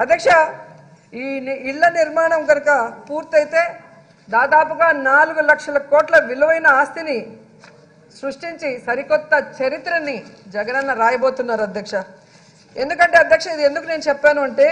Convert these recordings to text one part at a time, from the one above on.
అధ్యక్ష ఈ ని- ఇళ్ల నిర్మాణం కనుక పూర్తయితే దాదాపుగా నాలుగు లక్షల కోట్ల విలువైన ఆస్తిని సృష్టించి సరికొత్త చరిత్రని జగనన్న రాయబోతున్నారు అధ్యక్ష ఎందుకంటే అధ్యక్ష ఇది ఎందుకు నేను చెప్పాను అంటే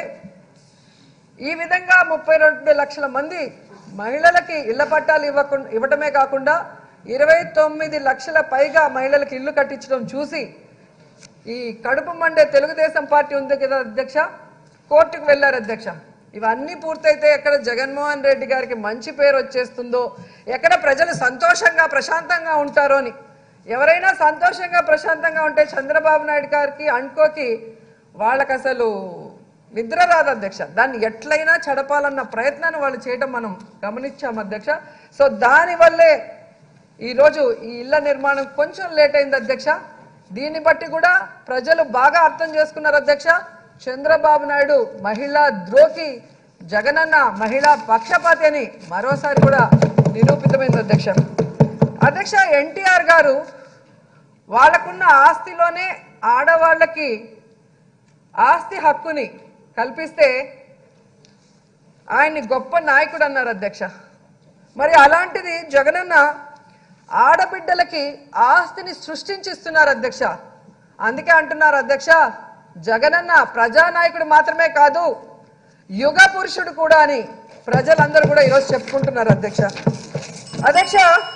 ఈ విధంగా ముప్పై రెండు లక్షల మంది మహిళలకి ఇళ్ల పట్టాలు ఇవ్వకుండా ఇవ్వటమే కాకుండా ఇరవై తొమ్మిది లక్షల పైగా మహిళలకు ఇల్లు కట్టించడం చూసి ఈ కడుపు మండే తెలుగుదేశం పార్టీ ఉంది కదా అధ్యక్ష కోర్టుకు వెళ్ళారు అధ్యక్ష ఇవన్నీ పూర్తయితే ఎక్కడ జగన్మోహన్ రెడ్డి గారికి మంచి పేరు వచ్చేస్తుందో ఎక్కడ ప్రజలు సంతోషంగా ప్రశాంతంగా ఉంటారో అని ఎవరైనా సంతోషంగా ప్రశాంతంగా ఉంటే చంద్రబాబు నాయుడు గారికి అండ్కోకి వాళ్ళకి అసలు నిద్ర రాదు అధ్యక్ష దాన్ని ఎట్లయినా చెడపాలన్న ప్రయత్నాన్ని వాళ్ళు చేయడం మనం గమనించాం అధ్యక్ష సో దానివల్లే ఈరోజు ఈ ఇళ్ల నిర్మాణం కొంచెం లేట్ అయింది అధ్యక్ష దీన్ని బట్టి కూడా ప్రజలు బాగా అర్థం చేసుకున్నారు అధ్యక్ష చంద్రబాబు నాయుడు మహిళా ద్రోహి జగనన్న మహిళా పక్షపాతి అని మరోసారి కూడా నిరూపితమైంది అధ్యక్ష అధ్యక్ష ఎన్టీఆర్ గారు వాళ్ళకున్న ఆస్తిలోనే ఆడవాళ్ళకి ఆస్తి హక్కుని కల్పిస్తే ఆయన్ని గొప్ప నాయకుడు అన్నారు అధ్యక్ష మరి అలాంటిది జగనన్న ఆడబిడ్డలకి ఆస్తిని సృష్టించిస్తున్నారు అధ్యక్ష అందుకే అంటున్నారు అధ్యక్ష జగనన్న ప్రజానాయకుడు మాత్రమే కాదు యుగ పురుషుడు కూడా అని ప్రజలందరూ కూడా ఈరోజు చెప్పుకుంటున్నారు అధ్యక్ష అధ్యక్ష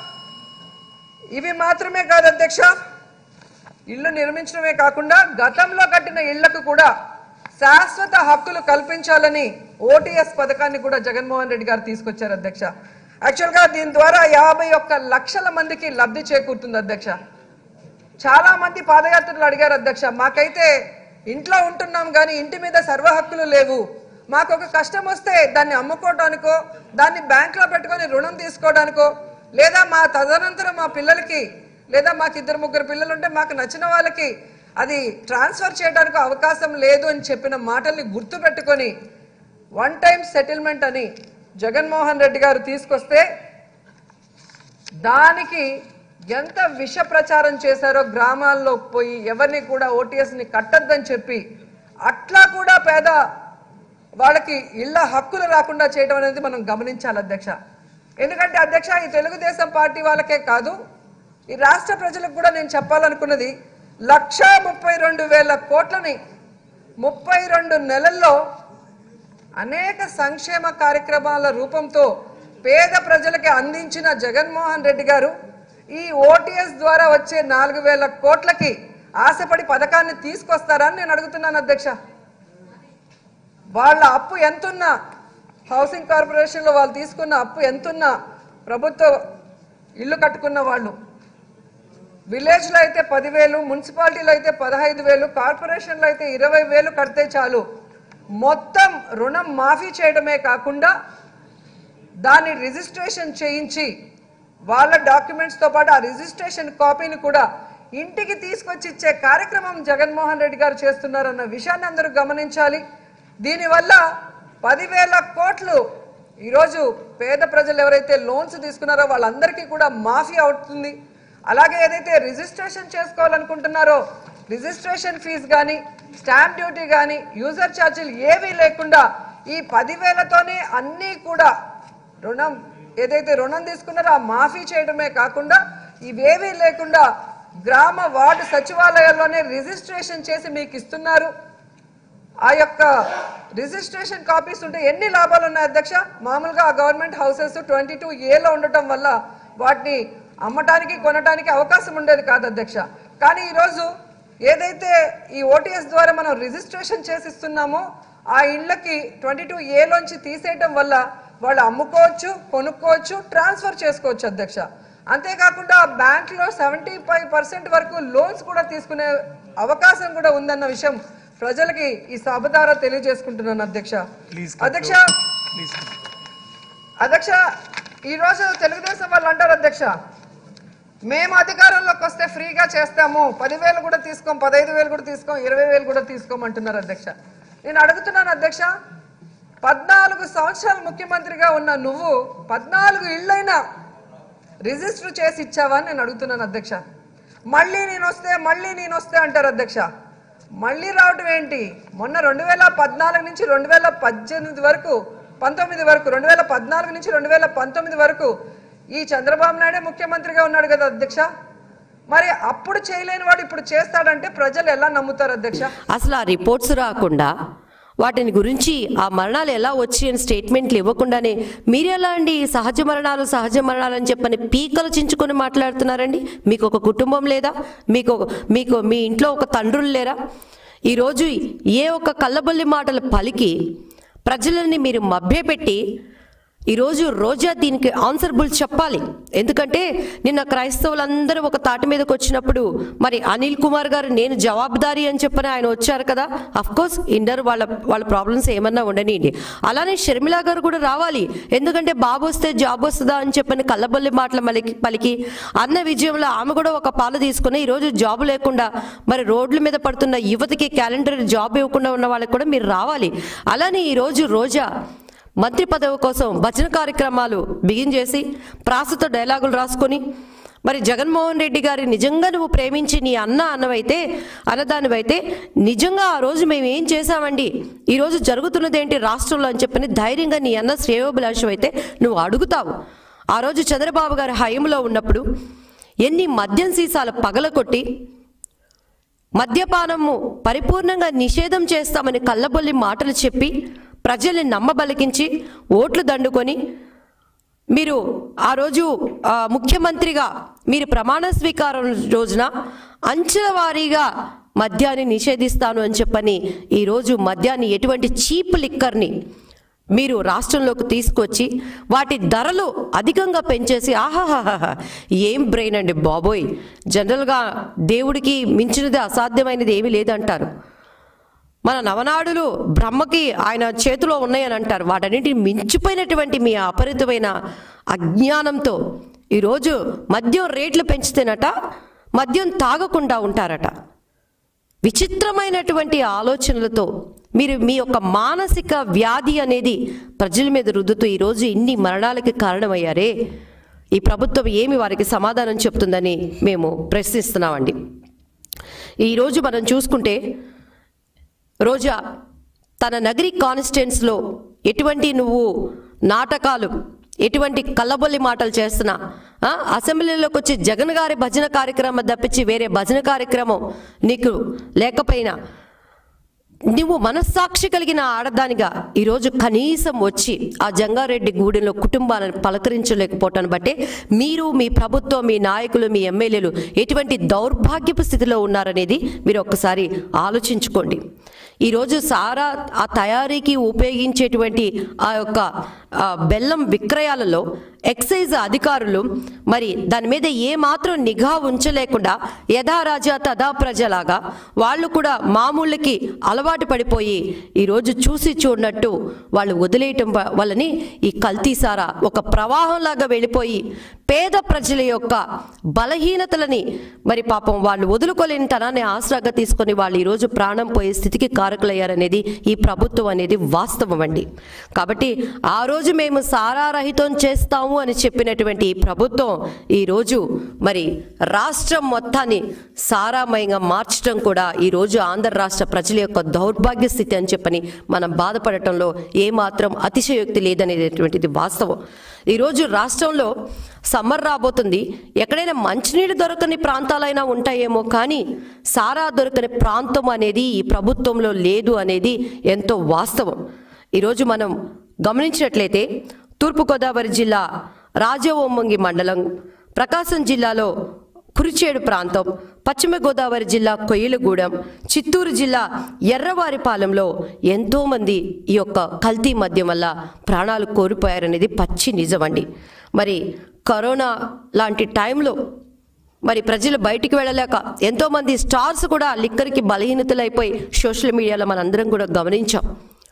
ఇవి మాత్రమే కాదు అధ్యక్ష ఇల్లు నిర్మించడమే కాకుండా గతంలో కట్టిన ఇళ్లకు కూడా శాశ్వత హక్కులు కల్పించాలని ఓటీఎస్ పథకాన్ని కూడా జగన్మోహన్ రెడ్డి గారు తీసుకొచ్చారు అధ్యక్ష యాక్చువల్గా దీని ద్వారా యాభై ఒక్క లక్షల మందికి లబ్ధి చేకూరుతుంది అధ్యక్ష చాలా మంది పాదయాత్రలు అడిగారు అధ్యక్ష మాకైతే ఇంట్లో ఉంటున్నాం కానీ ఇంటి మీద సర్వ హక్కులు లేవు మాకు ఒక కష్టం వస్తే దాన్ని అమ్ముకోవడానికో దాన్ని బ్యాంక్లో పెట్టుకొని రుణం తీసుకోవడానికో లేదా మా తదనంతరం మా పిల్లలకి లేదా మాకు ఇద్దరు ముగ్గురు పిల్లలు ఉంటే మాకు నచ్చిన వాళ్ళకి అది ట్రాన్స్ఫర్ చేయడానికి అవకాశం లేదు అని చెప్పిన మాటల్ని గుర్తు పెట్టుకొని వన్ టైం సెటిల్మెంట్ అని జగన్మోహన్ రెడ్డి గారు తీసుకొస్తే దానికి ఎంత విష ప్రచారం చేశారో గ్రామాల్లో పోయి ఎవరిని కూడా ఓటీఎస్ని కట్టద్దని చెప్పి అట్లా కూడా పేద వాళ్ళకి ఇళ్ల హక్కులు రాకుండా చేయడం అనేది మనం గమనించాలి అధ్యక్ష ఎందుకంటే అధ్యక్ష ఈ తెలుగుదేశం పార్టీ వాళ్ళకే కాదు ఈ రాష్ట్ర ప్రజలకు కూడా నేను చెప్పాలనుకున్నది లక్షా ముప్పై రెండు వేల కోట్లని ముప్పై రెండు నెలల్లో అనేక సంక్షేమ కార్యక్రమాల రూపంతో పేద ప్రజలకి అందించిన జగన్మోహన్ రెడ్డి గారు ఈ ఓటీఎస్ ద్వారా వచ్చే నాలుగు వేల కోట్లకి ఆశపడి పథకాన్ని తీసుకొస్తారా అని నేను అడుగుతున్నాను అధ్యక్ష వాళ్ళ అప్పు ఎంతున్నా హౌసింగ్ కార్పొరేషన్లో వాళ్ళు తీసుకున్న అప్పు ఎంతున్నా ప్రభుత్వ ఇల్లు కట్టుకున్న వాళ్ళు విలేజ్లో అయితే పదివేలు మున్సిపాలిటీలో అయితే పదహైదు వేలు కార్పొరేషన్లో అయితే ఇరవై వేలు కడితే చాలు మొత్తం రుణం మాఫీ చేయడమే కాకుండా దాన్ని రిజిస్ట్రేషన్ చేయించి వాళ్ళ డాక్యుమెంట్స్తో పాటు ఆ రిజిస్ట్రేషన్ కాపీని కూడా ఇంటికి తీసుకొచ్చి ఇచ్చే కార్యక్రమం జగన్మోహన్ రెడ్డి గారు చేస్తున్నారన్న విషయాన్ని అందరూ గమనించాలి దీనివల్ల పదివేల కోట్లు ఈరోజు పేద ప్రజలు ఎవరైతే లోన్స్ తీసుకున్నారో వాళ్ళందరికీ కూడా మాఫీ అవుతుంది అలాగే ఏదైతే రిజిస్ట్రేషన్ చేసుకోవాలనుకుంటున్నారో రిజిస్ట్రేషన్ ఫీజు కానీ స్టాంప్ డ్యూటీ కానీ యూజర్ ఛార్జీలు ఏవీ లేకుండా ఈ పదివేలతోనే అన్నీ కూడా రుణం ఏదైతే రుణం తీసుకున్నారో ఆ మాఫీ చేయడమే కాకుండా ఇవేవీ లేకుండా గ్రామ వార్డు సచివాలయాల్లోనే రిజిస్ట్రేషన్ చేసి మీకు ఇస్తున్నారు ఆ యొక్క రిజిస్ట్రేషన్ కాపీస్ ఉంటే ఎన్ని లాభాలు ఉన్నాయి అధ్యక్ష మామూలుగా ఆ గవర్నమెంట్ హౌసెస్ ట్వంటీ టూ ఏలో ఉండటం వల్ల వాటిని అమ్మటానికి కొనటానికి అవకాశం ఉండేది కాదు అధ్యక్ష కానీ ఈరోజు ఏదైతే ఈ ఓటీఎస్ ద్వారా మనం రిజిస్ట్రేషన్ చేసిస్తున్నామో ఆ ఇళ్ళకి ట్వంటీ టూ ఏలోంచి తీసేయటం వల్ల వాళ్ళు అమ్ముకోవచ్చు కొనుక్కోవచ్చు ట్రాన్స్ఫర్ చేసుకోవచ్చు అధ్యక్ష అంతేకాకుండా బ్యాంక్లో సెవెంటీ ఫైవ్ పర్సెంట్ వరకు లోన్స్ కూడా తీసుకునే అవకాశం కూడా ఉందన్న విషయం ప్రజలకి ఈ సభ ద్వారా తెలియజేసుకుంటున్నాను అధ్యక్ష Please అధ్యక్ష ప్లీజ్ అధ్యక్ష ఈ రోజు తెలుగుదేశం వాళ్ళు అంటారు అధ్యక్ష మేము అధికారంలోకి వస్తే ఫ్రీగా చేస్తాము పదివేలు కూడా తీసుకోం పదహైదు వేలు కూడా తీసుకోం ఇరవై వేలు కూడా తీసుకోమంటున్నారు అధ్యక్ష నేను అడుగుతున్నాను అధ్యక్ష పద్నాలుగు సంవత్సరాలు ముఖ్యమంత్రిగా ఉన్న నువ్వు పద్నాలుగు ఇళ్ళైనా రిజిస్టర్ చేసి ఇచ్చావా అని నేను అడుగుతున్నాను అధ్యక్ష మళ్ళీ నేను వస్తే మళ్ళీ నేను వస్తే అంటారు అధ్యక్ష మళ్ళీ రావటం ఏంటి మొన్న రెండు వేల పద్నాలుగు నుంచి రెండు వేల పద్దెనిమిది వరకు పంతొమ్మిది వరకు రెండు వేల పద్నాలుగు నుంచి రెండు వేల పంతొమ్మిది వరకు ఈ చంద్రబాబు నాయుడే ముఖ్యమంత్రిగా ఉన్నాడు కదా అధ్యక్ష మరి అప్పుడు చేయలేని వాడు ఇప్పుడు చేస్తాడంటే ప్రజలు ఎలా నమ్ముతారు అధ్యక్ష అసలు ఆ రిపోర్ట్స్ రాకుండా వాటిని గురించి ఆ మరణాలు ఎలా వచ్చి అని స్టేట్మెంట్లు ఇవ్వకుండానే మీరు ఎలా అండి సహజ మరణాలు సహజ మరణాలు అని చెప్పని పీకలు చించుకొని మాట్లాడుతున్నారండి మీకు ఒక కుటుంబం లేదా మీకు ఒక- మీకు మీ ఇంట్లో ఒక తండ్రులు లేరా ఈరోజు ఏ ఒక్క కళ్ళబొల్లి మాటలు పలికి ప్రజలని మీరు మభ్యపెట్టి ఈరోజు రోజా దీనికి ఆన్సర్బుల్ చెప్పాలి ఎందుకంటే నిన్న క్రైస్తవులందరూ ఒక తాటి మీదకి వచ్చినప్పుడు మరి అనిల్ కుమార్ గారు నేను జవాబుదారీ అని చెప్పని ఆయన వచ్చారు కదా అఫ్ కోర్స్ ఇండర్ వాళ్ళ వాళ్ళ ప్రాబ్లమ్స్ ఏమన్నా ఉండనియండి అలానే షర్మిల గారు కూడా రావాలి ఎందుకంటే బాబు వస్తే జాబ్ వస్తుందా అని చెప్పని కళ్ళబొల్లి మాటలు మలికి పలికి అన్న విజయంలో ఆమె కూడా ఒక పాలు తీసుకుని ఈరోజు జాబ్ లేకుండా మరి రోడ్ల మీద పడుతున్న యువతకి క్యాలెండర్ జాబ్ ఇవ్వకుండా ఉన్న వాళ్ళకి కూడా మీరు రావాలి అలానే ఈరోజు రోజా మంత్రి పదవి కోసం భజన కార్యక్రమాలు బిగిన్ చేసి ప్రాసతో డైలాగులు రాసుకొని మరి జగన్మోహన్ రెడ్డి గారి నిజంగా నువ్వు ప్రేమించి నీ అన్న అన్నవైతే అన్నదానివైతే నిజంగా ఆ రోజు మేము ఏం చేశామండి ఈ రోజు జరుగుతున్నది ఏంటి రాష్ట్రంలో అని చెప్పని ధైర్యంగా నీ అన్న శ్రేయోభిలాషం అయితే నువ్వు అడుగుతావు ఆ రోజు చంద్రబాబు గారి హయంలో ఉన్నప్పుడు ఎన్ని మద్యం సీసాలు పగలకొట్టి మద్యపానము పరిపూర్ణంగా నిషేధం చేస్తామని కళ్ళబొల్లి మాటలు చెప్పి ప్రజల్ని నమ్మబలికించి ఓట్లు దండుకొని మీరు ఆ రోజు ఆ, ముఖ్యమంత్రిగా మీరు ప్రమాణ స్వీకారం రోజున అంచెల వారీగా మద్యాన్ని నిషేధిస్తాను అని చెప్పని ఈరోజు మద్యాన్ని ఎటువంటి చీప్ లిక్కర్ని మీరు రాష్ట్రంలోకి తీసుకొచ్చి వాటి ధరలు అధికంగా పెంచేసి ఆహాహాహా ఏం బ్రెయిన్ అండి బాబోయ్ జనరల్గా దేవుడికి మించినది అసాధ్యమైనది ఏమీ లేదంటారు మన నవనాడులు బ్రహ్మకి ఆయన చేతిలో ఉన్నాయని అంటారు వాటన్నిటిని మించిపోయినటువంటి మీ అపరితమైన అజ్ఞానంతో ఈరోజు మద్యం రేట్లు పెంచితేనట మద్యం తాగకుండా ఉంటారట విచిత్రమైనటువంటి ఆలోచనలతో మీరు మీ యొక్క మానసిక వ్యాధి అనేది ప్రజల మీద రుద్దుతూ ఈరోజు ఇన్ని మరణాలకి కారణమయ్యారే ఈ ప్రభుత్వం ఏమి వారికి సమాధానం చెప్తుందని మేము ప్రశ్నిస్తున్నామండి ఈరోజు మనం చూసుకుంటే రోజా తన నగరి కాన్స్టిట్యున్స్లో ఎటువంటి నువ్వు నాటకాలు ఎటువంటి కళ్ళబొల్లి మాటలు చేస్తున్నా ఆ, అసెంబ్లీలోకి వచ్చి జగన్ గారి భజన కార్యక్రమం తప్పించి వేరే భజన కార్యక్రమం నీకు లేకపోయినా నువ్వు మనస్సాక్షి కలిగిన ఆడదానిగా ఈరోజు కనీసం వచ్చి ఆ జంగారెడ్డి గూడెంలో కుటుంబాలను పలకరించలేకపోవటాన్ని బట్టే మీరు మీ ప్రభుత్వం మీ నాయకులు మీ ఎమ్మెల్యేలు ఎటువంటి దౌర్భాగ్యపు స్థితిలో ఉన్నారనేది మీరు ఒక్కసారి ఆలోచించుకోండి ఈరోజు సారా ఆ తయారీకి ఉపయోగించేటువంటి ఆ యొక్క ఆ, బెల్లం విక్రయాలలో ఎక్సైజ్ అధికారులు మరి దాని మీద ఏ మాత్రం నిఘా ఉంచలేకుండా యథా రాజా తదా ప్రజలాగా వాళ్ళు కూడా మామూళ్ళకి అలవాటు పడిపోయి ఈరోజు చూసి చూడనట్టు వాళ్ళు వదిలేయటం వ- వల్లని ఈ కల్తీ సారా ఒక ప్రవాహంలాగా వెళ్ళిపోయి పేద ప్రజల యొక్క బలహీనతలని మరి పాపం వాళ్ళు వదులుకోలేని తనాన్ని ఆసరాగా తీసుకొని వాళ్ళు ఈరోజు ప్రాణం పోయే స్థితికి కారకులయ్యారనేది ఈ ప్రభుత్వం అనేది వాస్తవం అండి కాబట్టి ఆ రోజు మేము సారారహితం చేస్తాము అని చెప్పినటువంటి ఈ ప్రభుత్వం ఈరోజు మరి రాష్ట్రం మొత్తాన్ని సారామయంగా మార్చడం కూడా ఈరోజు ఆంధ్ర రాష్ట్ర ప్రజల యొక్క దౌర్భాగ్య స్థితి అని చెప్పని మనం బాధపడటంలో ఏమాత్రం అతిశయోక్తి లేదనేటువంటిది వాస్తవం ఈరోజు రాష్ట్రంలో సమ్మర్ రాబోతుంది ఎక్కడైనా మంచినీళ్ళు దొరకని ప్రాంతాలైనా ఉంటాయేమో కానీ సారా దొరకని ప్రాంతం అనేది ఈ ప్రభుత్వంలో లేదు అనేది ఎంతో వాస్తవం ఈరోజు మనం గమనించినట్లయితే తూర్పుగోదావరి జిల్లా రాజవొమ్మంగి మండలం ప్రకాశం జిల్లాలో కురిచేడు ప్రాంతం పశ్చిమ గోదావరి జిల్లా కొయ్యలగూడెం చిత్తూరు జిల్లా ఎర్రవారిపాలెంలో ఎంతోమంది ఈ యొక్క కల్తీ మద్యం వల్ల ప్రాణాలు కోల్పోయారనేది పచ్చి నిజమండి మరి కరోనా లాంటి టైంలో మరి ప్రజలు బయటికి వెళ్ళలేక ఎంతోమంది స్టార్స్ కూడా లిక్కర్కి బలహీనతలైపోయి సోషల్ మీడియాలో మనందరం కూడా గమనించాం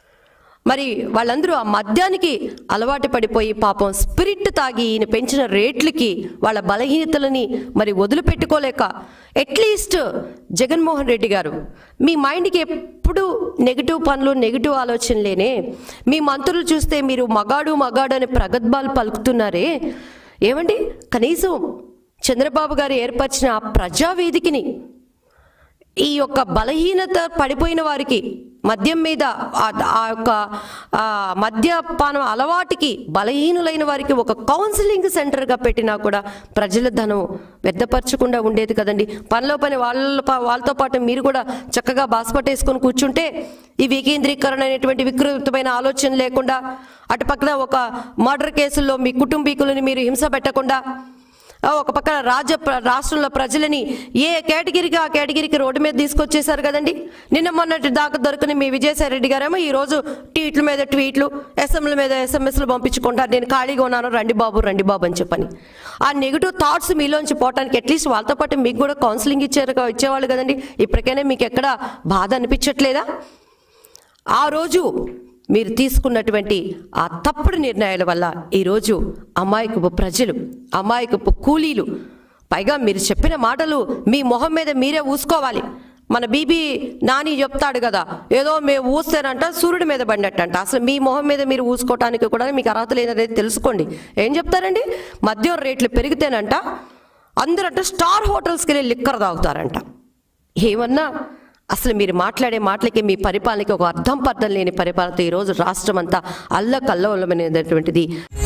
మరి వాళ్ళందరూ ఆ మద్యానికి అలవాటు పడిపోయి పాపం స్పిరిట్ తాగి ఈయన పెంచిన రేట్లకి వాళ్ళ బలహీనతలని మరి వదిలిపెట్టుకోలేక అట్లీస్ట్ జగన్మోహన్ రెడ్డి గారు మీ మైండ్కి ఎప్పుడు నెగిటివ్ పనులు నెగిటివ్ ఆలోచనలేనే మీ మంత్రులు చూస్తే మీరు మగాడు మగాడు అని ప్రగద్భాలు పలుకుతున్నారే ఏమండి కనీసం చంద్రబాబు గారు ఏర్పరిచిన ఆ ప్రజావేదికని ఈ యొక్క బలహీనత పడిపోయిన వారికి మద్యం మీద ఆ- ఆ యొక్క ఆ మద్యపానం అలవాటుకి బలహీనులైన వారికి ఒక కౌన్సిలింగ్ సెంటర్గా పెట్టినా కూడా ప్రజల ధనం వ్యర్థపరచకుండా ఉండేది కదండి పనిలో పని వాళ్ళ ప- వాళ్ళతో పాటు మీరు కూడా చక్కగా బాస్పట్టేసుకొని కూర్చుంటే ఈ వికేంద్రీకరణ అనేటువంటి వికృతమైన ఆలోచన లేకుండా అటు పక్కన ఒక మర్డర్ కేసుల్లో మీ కుటుంబీకులని మీరు హింస పెట్టకుండా ఆ, ఒక పక్కన రాజ్య ప్ర- రాష్ట్రంలో ప్రజలని ఏ కేటగిరీకి ఆ కేటగిరీకి రోడ్డు మీద తీసుకొచ్చేసారు కదండి నిన్న మొన్నటి దాకా దొరికిన మీ విజయసాయి రెడ్డి గారేమో ఈ రోజు ట్వీట్ల మీద ట్వీట్లు ఎస్ఎంల మీద ఎస్ఎంఎస్లు పంపించుకుంటారు నేను ఖాళీగా ఉన్నాను రండి బాబు రండి బాబు అని చెప్పని ఆ నెగిటివ్ థాట్స్ మీలోంచి పోవటానికి అట్లీస్ట్ వాళ్ళతో పాటు మీకు కూడా కౌన్సిలింగ్ ఇచ్చారు ఇచ్చేవాళ్ళు కదండి ఇప్పటికైనా మీకు ఎక్కడ బాధ అనిపించట్లేదా ఆ రోజు మీరు తీసుకున్నటువంటి ఆ తప్పుడు నిర్ణయాల వల్ల ఈరోజు అమాయకపు ప్రజలు అమాయకపు కూలీలు పైగా మీరు చెప్పిన మాటలు మీ మొహం మీద మీరే ఊసుకోవాలి మన బీబీ నాని చెప్తాడు కదా ఏదో మేము ఊస్తేనంట సూర్యుడి మీద పడినట్టంట అసలు మీ మొహం మీద మీరు ఊసుకోవటానికి కూడా మీకు అర్హత లేదనేది తెలుసుకోండి ఏం చెప్తారండి మద్యం రేట్లు పెరిగితేనంట అందరంట స్టార్ హోటల్స్కి వెళ్ళి లిక్కర్ తాగుతారంట ఏమన్నా అసలు మీరు మాట్లాడే మాటలకి మీ పరిపాలనకి ఒక అర్థం పర్థం లేని పరిపాలనతో ఈరోజు రాష్ట్రం అంతా అల్లకల్లోలమైనటువంటిది